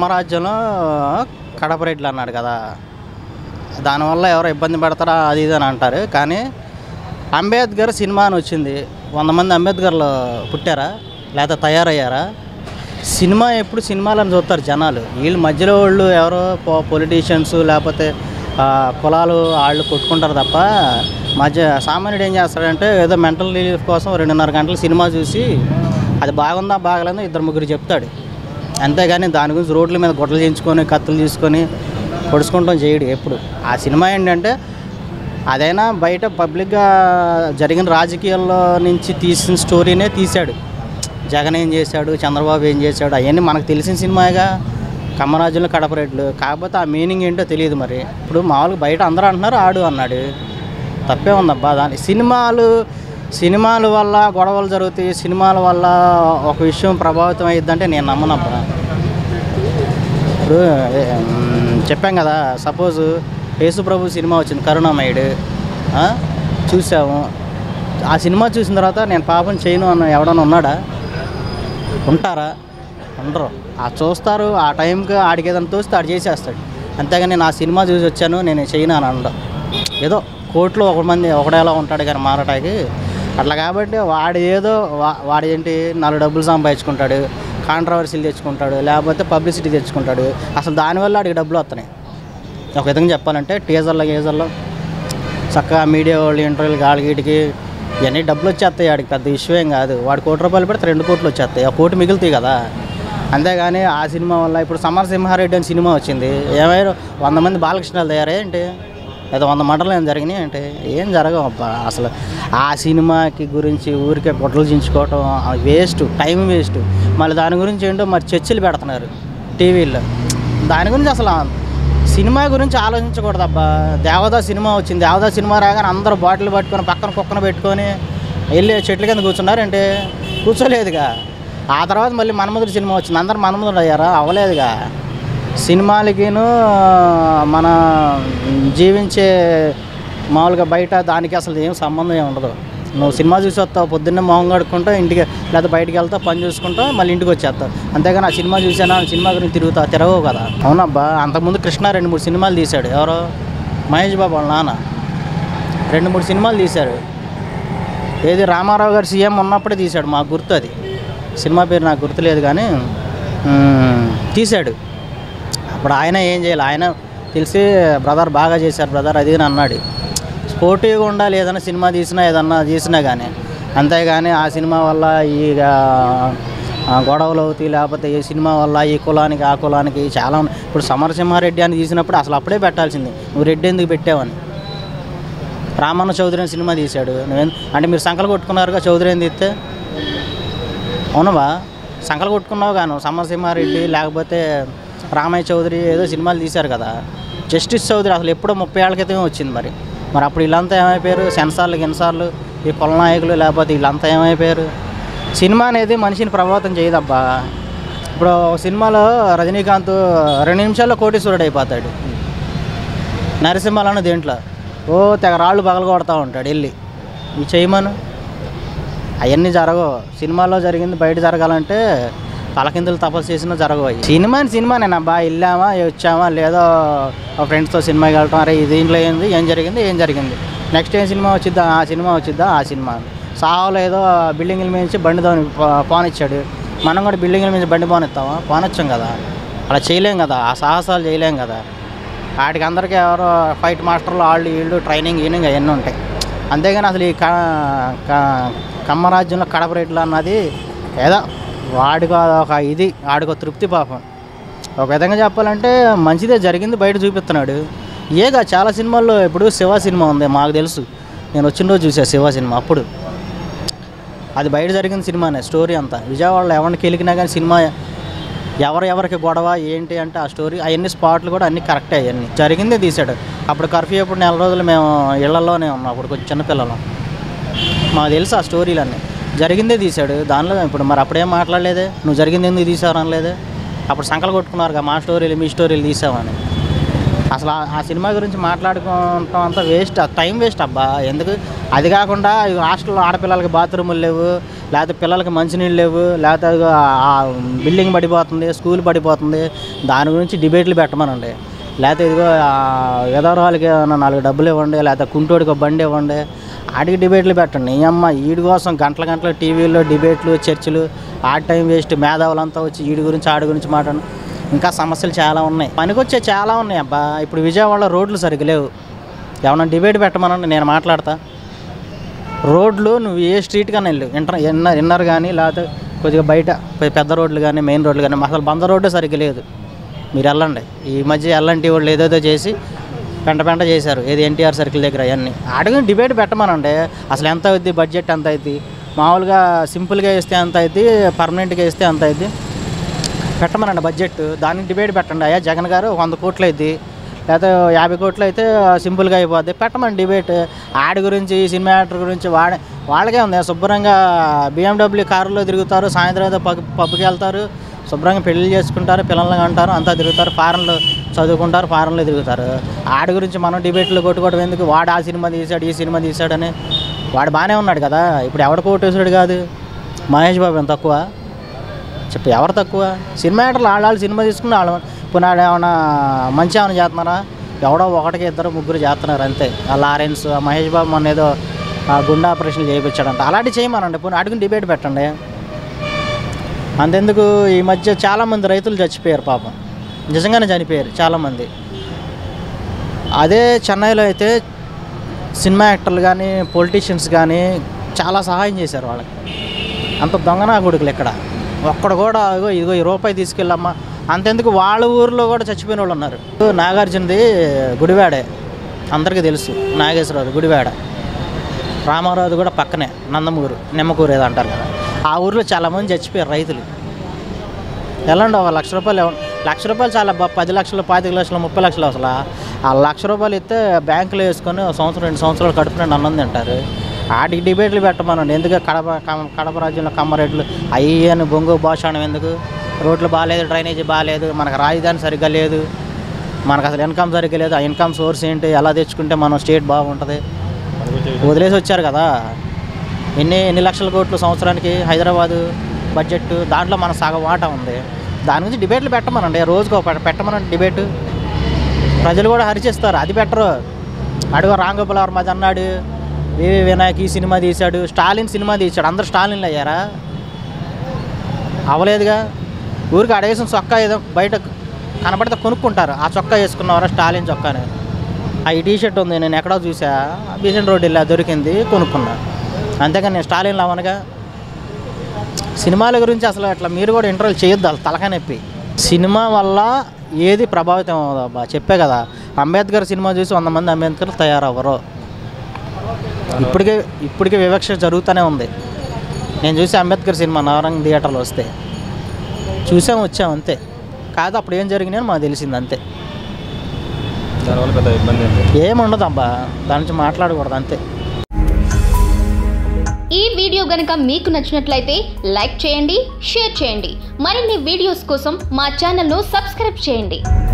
కమ్మరాజ్యంలో కడప రేట్లు అన్నాడు కదా దానివల్ల ఎవరో ఇబ్బంది పడతారా అది ఇది అని అంటారు కానీ అంబేద్కర్ సినిమా అని వచ్చింది వంద మంది అంబేద్కర్లు పుట్టారా లేకపోతే తయారయ్యారా సినిమా ఎప్పుడు సినిమాలను చూస్తారు జనాలు వీళ్ళు మధ్యలో వాళ్ళు ఎవరో పొలిటీషియన్స్ లేకపోతే ఆ, కులాలు వాళ్ళు కొట్టుకుంటారు తప్ప మధ్య సామాన్యుడు ఏం చేస్తాడంటే ఏదో మెంటల్ రిలీఫ్ కోసం రెండున్నర గంటలు సినిమా చూసి అది బాగుందా బాగలేదో ఇద్దరు ముగ్గురు చెప్తాడు అంతేగాని దాని గురించి రోడ్ల మీద గొడ్డలు చేయించుకొని కత్తులు తీసుకొని పొడుచుకుంటాం చేయడు ఎప్పుడు ఆ సినిమా ఏంటంటే అదైనా బయట పబ్లిక్గా జరిగిన రాజకీయాల్లో నుంచి తీసిన స్టోరీనే తీశాడు జగన్ ఏం చేశాడు చంద్రబాబు ఏం చేశాడు అవన్నీ మనకు తెలిసిన సినిమాగా కమ్మరాజులు కడపరేట్లు కాకపోతే ఆ మీనింగ్ ఏంటో తెలియదు మరి ఇప్పుడు మామూలుగా బయట అందరూ అంటున్నారు ఆడు అన్నాడు తప్పే ఉందబ్బా దాని సినిమాలు సినిమాల వల్ల గొడవలు జరుగుతాయి సినిమాల వల్ల ఒక విషయం ప్రభావితం అయ్యిద్దంటే నేను నమ్మనబ్బా ఇప్పుడు ఏ, మ్, చెప్పాం కదా సపోజ్ యేసుప్రభు సినిమా వచ్చింది కరుణామయుడు ఆ? చూసాము ఆ సినిమా చూసిన తర్వాత నేను పాపం చేయను అన్న ఎవడన్నా ఉన్నాడా ఉంటారా ఉండరు ఆ చూస్తారు ఆ టైంకి ఆడికి ఏదైనా తోస్తే ఆడు చేసేస్తాడు అంతేగాని నేను ఆ సినిమా చూసి వచ్చాను నేను చేయను అని అనడం ఏదో కోర్టులో ఒక మంది ఒకడేలా ఉంటాడు కానీ మారటానికి అట్లా కాబట్టి వాడు ఏదో వా- వాడు ఏంటి నాలుగు డబ్బులు సంపాదించుకుంటాడు కాంట్రవర్సీలు తెచ్చుకుంటాడు లేకపోతే పబ్లిసిటీ తెచ్చుకుంటాడు అసలు దానివల్ల ఆడికి డబ్బులు వస్తున్నాయి ఒక విధంగా చెప్పాలంటే టీజర్లో గీజర్లో చక్కగా మీడియా వాళ్ళు ఇంటర్వ్యూలు గాలి వీటికి ఇవన్నీ డబ్బులు వచ్చేస్తాయి వాడికి పెద్ద ఇష్యూ ఏం కాదు వాడు కోటి రూపాయలు పెడితే రెండు కోట్లు వచ్చేస్తాయి ఆ కోటి మిగులుతాయి కదా అంతేగాని ఆ సినిమా వల్ల ఇప్పుడు సమర సింహారెడ్డి అని సినిమా వచ్చింది ఏమైనా వంద మంది బాలకృష్ణాలు తయారేంటి ఏదో వంద మంటలు ఏం జరిగినాయి అంటే ఏం జరగవు అబ్బా అసలు ఆ సినిమాకి గురించి ఊరికే గుడ్డలు చించుకోవటం వేస్ట్ టైం వేస్ట్ మళ్ళీ దాని గురించి ఏంటో మరి చర్చలు పెడుతున్నారు టీవీల్లో దాని గురించి అసలు సినిమా గురించి ఆలోచించకూడదు అబ్బా దేవదా సినిమా వచ్చింది దేవదా సినిమా రాగానే అందరూ బాటిల్ పట్టుకొని పక్కన కుక్కన పెట్టుకొని వెళ్ళి చెట్ల కింద కూర్చున్నారంటే కూర్చోలేదుగా ఆ తర్వాత మళ్ళీ మన్మధుడు సినిమా వచ్చింది అందరు మన్మధుడు అయ్యారా అవ్వలేదుగా సినిమాలకిను మన జీవించే మామూలుగా బయట దానికి అసలు ఏం సంబంధం ఏమి ఉండదు నువ్వు సినిమా చూసి వస్తావు పొద్దున్నే మొహం కడుక్కుంటావు ఇంటికి లేదా బయటికి వెళ్తావు పని చూసుకుంటావు మళ్ళీ ఇంటికి వచ్చేస్తావు అంతేగాని ఆ సినిమా చూసానా ఆ సినిమా గురించి తిరుగుతావు తిరగవు కదా అవునబ్బా అంతకుముందు కృష్ణ రెండు మూడు సినిమాలు తీశాడు ఎవరో మహేష్ బాబు వాళ్ళ నాన్న రెండు మూడు సినిమాలు తీశారు ఏది రామారావు గారు సీఎం ఉన్నప్పుడే తీశాడు మాకు గుర్తు అది సినిమా పేరు నాకు గుర్తులేదు కానీ మ్, తీశాడు అప్పుడు ఆయన ఏం చేయాలి ఆయన తెలిసి బ్రదర్ బాగా చేశారు బ్రదర్ అది అని అన్నాడు స్పోర్టివ్గా ఉండాలి ఏదైనా సినిమా తీసినా ఏదన్నా తీసినా కానీ అంతేగాని ఆ సినిమా వల్ల ఈ ఆ, గొడవలు అవుతాయి లేకపోతే ఈ సినిమా వల్ల ఈ కులానికి ఆ కులానికి చాలా ఉన్నాయి. ఇప్పుడు సమరసింహారెడ్డి అని తీసినప్పుడు అసలు అప్పుడే పెట్టాల్సింది నువ్వు రెడ్డి ఎందుకు పెట్టావని రామన్న చౌదరి అని సినిమా తీశాడు నువ్వేం అంటే మీరు సంకలు కొట్టుకున్నారుగా చౌదరి అని తీస్తే అవునవా సంకలు కొట్టుకున్నావు గాను సమరసింహారెడ్డి లేకపోతే రామయ్య చౌదరి ఏదో సినిమాలు తీశారు కదా జస్టిస్ చౌదరి అసలు ఎప్పుడో ముప్పై ఏళ్ళ క్రితమే వచ్చింది మరి మరి అప్పుడు వీళ్ళంతా ఏమైపోయారు సెన్సార్లు గిన్సార్లు ఈ కుల నాయకులు లేకపోతే వీళ్ళంతా ఏమైపోయారు సినిమా అనేది మనిషిని ప్రభావితం చేయదబ్బా ఇప్పుడు ఒక సినిమాలో రజనీకాంత్ రెండు నిమిషాల్లో కోటీశ్వరుడు అయిపోతాడు నరసింహాలను దేంట్లో ఓ తెగ రాళ్ళు పగల కొడతా ఉంటాడు వెళ్ళి ఈ చేయమను అవన్నీ జరగవు సినిమాలో జరిగింది బయట జరగాలంటే తలకిందులు తపస్సు చేసినా జరగవు అవి సినిమాని సినిమానేనా బా వెళ్ళామా వచ్చామా లేదో ఒక ఫ్రెండ్స్తో సినిమాకి వెళ్ళటం అరే ఇది దీంట్లో ఏంది ఏం జరిగింది ఏం జరిగింది నెక్స్ట్ ఏం సినిమా వచ్చిద్దా ఆ సినిమా వచ్చిద్దా ఆ సినిమా సావులో ఏదో బిల్డింగ్ల మీద బండి దాని పోనిచ్చాడు మనం కూడా బిల్డింగ్ల మీద బండి పోనిస్తామా పోనొచ్చాం కదా అలా చేయలేం కదా ఆ సాహసాలు చేయలేం కదా వాటికి అందరికీ ఎవరో ఫైట్ మాస్టర్లు వాళ్ళు వీళ్ళు ట్రైనింగ్ గీనింగ్ అవన్నీ ఉంటాయి అంతేగాని అసలు ఈ క- క- కమ్మరాజ్యంలో కడప రేట్లు అన్నది ఏదో వాడికి ఒక ఇది వాడికి ఒక తృప్తి పాపం ఒక విధంగా చెప్పాలంటే మంచిదే జరిగింది బయట చూపిస్తున్నాడు ఏగా చాలా సినిమాల్లో ఇప్పుడు శివ సినిమా ఉంది మాకు తెలుసు నేను వచ్చిన రోజు చూసా శివ సినిమా అప్పుడు అది బయట జరిగిన సినిమానే స్టోరీ అంతా విజయవాడలో ఎవరిని కెలికినా కానీ సినిమా ఎవరు ఎవరికి గొడవ ఏంటి అంటే ఆ స్టోరీ అవన్నీ స్పాట్లు కూడా అన్నీ కరెక్టే అవన్నీ జరిగిందే తీశాడు అప్పుడు కర్ఫ్యూ అప్పుడు నెల రోజులు మేము ఇళ్లలోనే ఉన్నాం అప్పుడు కొంచెం చిన్నపిల్లలం మాకు తెలుసు ఆ స్టోరీలన్నీ జరిగిందే తీశాడు దానిలో ఇప్పుడు మరి అప్పుడేం మాట్లాడలేదే నువ్వు జరిగింది ఎందుకు తీసావు అనలేదే అప్పుడు సంకలు కొట్టుకున్నారు మా స్టోరీలు మీ స్టోరీలు తీసామని అసలు ఆ- ఆ సినిమా గురించి మాట్లాడుకోవటం అంతా వేస్ట్ టైం వేస్ట్ అబ్బా ఎందుకు అది కాకుండా ఈ హాస్టల్లో ఆడపిల్లలకి బాత్రూములు లేవు లేకపోతే పిల్లలకి మంచినీళ్ళు లేవు లేకపోతే అదిగో ఆ బిల్డింగ్ పడిపోతుంది స్కూల్ పడిపోతుంది దాని గురించి డిబేట్లు పెట్టమనండి లేకపోతే ఇదిగో విధవరాలకి ఏమైనా నాలుగు డబ్బులు ఇవ్వండి లేకపోతే కుంటోడికి ఒక బండి ఇవ్వండి ఆడికి డిబేట్లు పెట్టండి ఈ అమ్మ వీడి కోసం గంటల గంటల టీవీలో డిబేట్లు చర్చలు ఆ టైం వేస్ట్ మేధావులంతా వచ్చి వీడి గురించి ఆడి గురించి మాట్లాడు ఇంకా సమస్యలు చాలా ఉన్నాయి పనికొచ్చే చాలా ఉన్నాయి అబ్బా ఇప్పుడు విజయవాడలో రోడ్లు సరిగ్గా లేవు ఏమన్నా డిబేట్ పెట్టమనండి నేను మాట్లాడతా రోడ్లు నువ్వు ఏ స్ట్రీట్ కానీ వెళ్ళు ఇంటర్ ఇన్నర్ ఇన్నర్ కానీ లేకపోతే కొద్దిగా బయట కొద్దిగా పెద్ద రోడ్లు కానీ మెయిన్ రోడ్లు కానీ అసలు బంద రోడ్డు సరిగ్గా లేదు మీరు వెళ్ళండి ఈ మధ్య ఎల్లంటి వాళ్ళు ఏదేదో చేసి పెంట పెంట చేశారు ఏది ఎన్టీఆర్ సర్కిల్ దగ్గర అవన్నీ అడుగుని డిబేట్ పెట్టమనండి అసలు ఎంత అవుద్ది బడ్జెట్ ఎంత అవుద్ది మామూలుగా సింపుల్గా ఇస్తే ఎంత అవుద్ది పర్మనెంట్గా ఇస్తే ఎంత అవుద్ది పెట్టమనండి బడ్జెట్ దానికి డిబేట్ పెట్టండి అయ్యా జగన్ గారు వంద కోట్లు అయింది లేకపోతే యాభై కోట్లు అయితే సింపుల్గా అయిపోద్ది పెట్టమని డిబేట్ ఆడి గురించి ఈ సినిమా యాక్టర్ గురించి వాడే వాళ్ళకే ఉంది శుభ్రంగా బిఎండబ్ల్యూ కారులో తిరుగుతారు సాయంత్రం అయితే పబ్ పబ్కి వెళ్తారు శుభ్రంగా పెళ్లి చేసుకుంటారు పిల్లల్ని అంటారు అంతా తిరుగుతారు ఫారెన్లో చదువుకుంటారు ఫారెన్లో తిరుగుతారు ఆడి గురించి మనం డిబేట్లు కొట్టుకోవడం ఎందుకు వాడు ఆ సినిమా తీశాడు ఈ సినిమా తీశాడని వాడు బాగానే ఉన్నాడు కదా ఇప్పుడు ఎవడ కోటేశాడు కాదు మహేష్ బాబు ఎంత తక్కువ చెప్పు ఎవరు తక్కువ సినిమా యాక్టర్లు వాళ్ళు వాళ్ళు సినిమా తీసుకుని వాళ్ళు ఇప్పుడు నాడు ఏమైనా మంచి ఏమైనా చేస్తున్నారా ఎవడో ఒకటికి ఇద్దరు ముగ్గురు చేస్తున్నారు అంతే ఆ లారెన్స్ ఆ మహేష్ బాబు మొన్న ఏదో ఆ గుండె ఆపరేషన్ చేయించాడంట అలాంటివి చేయమనండి ఇప్పుడు అడుగుని డిబేట్ పెట్టండి అంతెందుకు ఈ మధ్య చాలామంది రైతులు చచ్చిపోయారు పాపం నిజంగానే చనిపోయారు చాలామంది అదే చెన్నైలో అయితే సినిమా యాక్టర్లు కానీ పొలిటీషియన్స్ కానీ చాలా సహాయం చేశారు వాళ్ళకి అంత దొంగనా కొడుకులు ఇక్కడ ఒక్కడ కూడా ఇగో ఇదిగో ఈ రూపాయి తీసుకెళ్ళమ్మా అంతెందుకు వాళ్ళ ఊరిలో కూడా చచ్చిపోయిన వాళ్ళు ఉన్నారు నాగార్జునది గుడివాడే అందరికీ తెలుసు నాగేశ్వరరావు గుడివాడ రామారావు కూడా పక్కనే నందమూరు నిమ్మకూరు ఏదో అంటారు కదా ఆ ఊరిలో చాలామంది చచ్చిపోయారు రైతులు వెళ్ళండి ఒక లక్ష రూపాయలు ఇవ్వండి లక్ష రూపాయలు చాలా బా- పది లక్షలు పాతిక లక్షలు ముప్పై లక్షలు అసలు ఆ లక్ష రూపాయలు ఇస్తే బ్యాంకులో వేసుకొని ఒక సంవత్సరం రెండు సంవత్సరాలు కడుపునండి అన్నం తింటారు వాటికి డిబేట్లు పెట్టమనండి ఎందుకు కడప కమ- కడప రాజ్యంలో కమ్మరేట్లు అయ్యని బొంగు భాషాణం ఎందుకు రోడ్లు బాగాలేదు డ్రైనేజీ బాగాలేదు మనకు రాజధాని సరిగ్గా లేదు మనకు అసలు ఇన్కమ్ సరిగ్గా లేదు ఆ ఇన్కమ్ సోర్స్ ఏంటి ఎలా తెచ్చుకుంటే మనం స్టేట్ బాగుంటుంది వదిలేసి వచ్చారు కదా ఎన్ని ఎన్ని లక్షల కోట్లు సంవత్సరానికి హైదరాబాదు బడ్జెట్ దాంట్లో మన సగం వాటా ఉంది దాని గురించి డిబేట్లు పెట్టమనండి రోజుకో పె- పెట్టమనండి డిబేట్ ప్రజలు కూడా హరిచిస్తారు అది బెటరు అడుగు రాంగోపాల్ వర్మ అది అన్నాడు వివి వినాయక్ ఈ సినిమా తీశాడు స్టాలిన్ సినిమా తీశాడు అందరు స్టాలిన్లు అయ్యారా అవలేదుగా ఊరికి అడగేసిన చొక్కా ఏదో బయట కనపడితే కొనుక్కుంటారు ఆ చొక్కా వేసుకున్నవారా స్టాలిన్ చొక్కాని ఆ ఈ టీ షర్ట్ ఉంది నేను ఎక్కడో చూసా బీసెంట్ రోడ్ వెళ్ళా దొరికింది కొనుక్కున్నా అంతేగాని నేను స్టాలిన్ అవనగా సినిమాల గురించి అసలు అట్లా మీరు కూడా ఇంటర్వ్యూ చేయొద్దు అసలు తలకాయ నొప్పి సినిమా వల్ల ఏది ప్రభావితం అవ్వదబ్బా చెప్పే కదా అంబేద్కర్ సినిమా చూసి వంద మంది అంబేద్కర్ తయారవ్వరు ఇప్పటికే ఇప్పటికే వివక్ష జరుగుతూనే ఉంది నేను చూసి అంబేద్కర్ సినిమా నవరంగ్ థియేటర్లో వస్తే చూసాం వచ్చాం అంతే కాదు అప్పుడు ఏం జరిగినాయని మాకు తెలిసింది అంతే దానివల్ల పెద్ద ఇబ్బంది ఏంటి ఏముండదు అబ్బా దాని నుంచి మాట్లాడకూడదు అంతే ఈ వీడియో గనుక మీకు నచ్చినట్లయితే లైక్ చేయండి షేర్ చేయండి మరిన్ని వీడియోస్ కోసం మా ఛానల్ను సబ్స్క్రైబ్ చేయండి